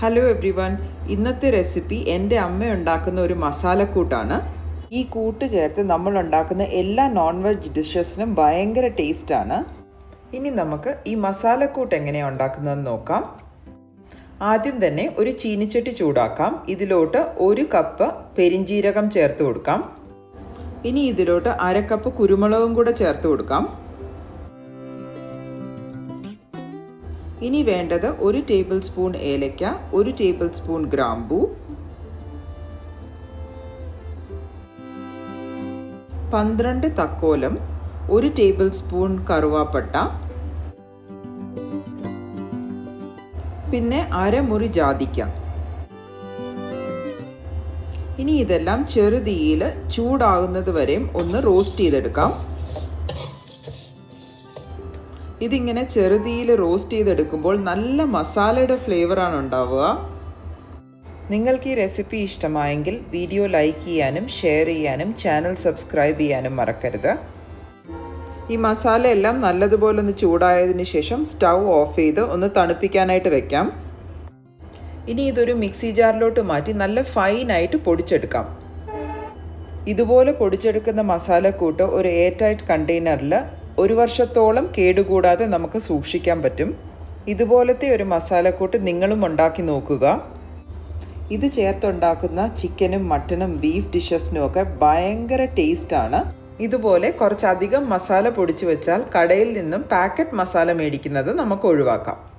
hello everyone ഇന്നത്തെ recipe എൻ്റെ അമ്മ ഉണ്ടാക്കുന്ന ഒരു മസാലക്കൂട്ടാണ് ഈ കൂട്ട് ചേർത്ത് നമ്മൾ ഉണ്ടാക്കുന്ന എല്ലാ നോൺ വെജ് ഡിഷസിനും ഭയങ്കര ടേസ്റ്റാണ് ഇനി നമുക്ക് ഈ മസാലക്കൂട്ട് എങ്ങനെയാണ് ഉണ്ടാക്കുന്നതെന്ന് നോക്കാം ആദ്യം തന്നെ ഒരു ചീനിച്ചട്ടി ചൂടാക്കാം ഇതിലോട്ട് ഒരു കപ്പ് പെരിഞ്ജീരകം ചേർത്ത് കൊടുക്കാം ഇനി ഇതിലോട്ട് അര കപ്പ് കുരുമുളകും കൂടെ ചേർത്ത് കൊടുക്കാം ഇനി വേണ്ടത് ഒരു ടേബിൾ സ്പൂൺ ഏലക്ക ഒരു ടേബിൾ സ്പൂൺ ഗ്രാമ്പു പന്ത്രണ്ട് തക്കോലം ഒരു ടേബിൾ സ്പൂൺ കറുവാപ്പട്ട പിന്നെ അരമുറി ജാതിക്ക ഇനി ഇതെല്ലാം ചെറുതീയിൽ ചൂടാകുന്നത് വരെയും ഒന്ന് റോസ്റ്റ് ചെയ്തെടുക്കാം ഇതിങ്ങനെ ചെറുതീയിൽ റോസ്റ്റ് ചെയ്തെടുക്കുമ്പോൾ നല്ല മസാലയുടെ ഫ്ലേവറാണ് ഉണ്ടാവുക നിങ്ങൾക്ക് ഈ റെസിപ്പി ഇഷ്ടമായെങ്കിൽ വീഡിയോ ലൈക്ക് ചെയ്യാനും ഷെയർ ചെയ്യാനും ചാനൽ സബ്സ്ക്രൈബ് ചെയ്യാനും മറക്കരുത് ഈ മസാല എല്ലാം നല്ലതുപോലെ ഒന്ന് ചൂടായതിന് ശേഷം സ്റ്റൗ ഓഫ് ചെയ്ത് ഒന്ന് തണുപ്പിക്കാനായിട്ട് വെക്കാം ഇനി ഇതൊരു മിക്സി ജാറിലോട്ട് മാറ്റി നല്ല ഫൈനായിട്ട് പൊടിച്ചെടുക്കാം ഇതുപോലെ പൊടിച്ചെടുക്കുന്ന മസാലക്കൂട്ട് ഒരു എയർ ടൈറ്റ് കണ്ടെയ്നറിൽ ഒരു വർഷത്തോളം കേടുകൂടാതെ നമുക്ക് സൂക്ഷിക്കാൻ പറ്റും ഇതുപോലത്തെ ഒരു മസാലക്കൂട്ട് നിങ്ങളും ഉണ്ടാക്കി നോക്കുക ഇത് ചേർത്തുണ്ടാക്കുന്ന ചിക്കനും മട്ടനും ബീഫ് ഡിഷസിനും ഒക്കെ ഭയങ്കര ടേസ്റ്റാണ് ഇതുപോലെ കുറച്ചധികം മസാല പൊടിച്ചു വെച്ചാൽ കടയിൽ നിന്നും പാക്കറ്റ് മസാല മേടിക്കുന്നത് നമുക്ക് ഒഴിവാക്കാം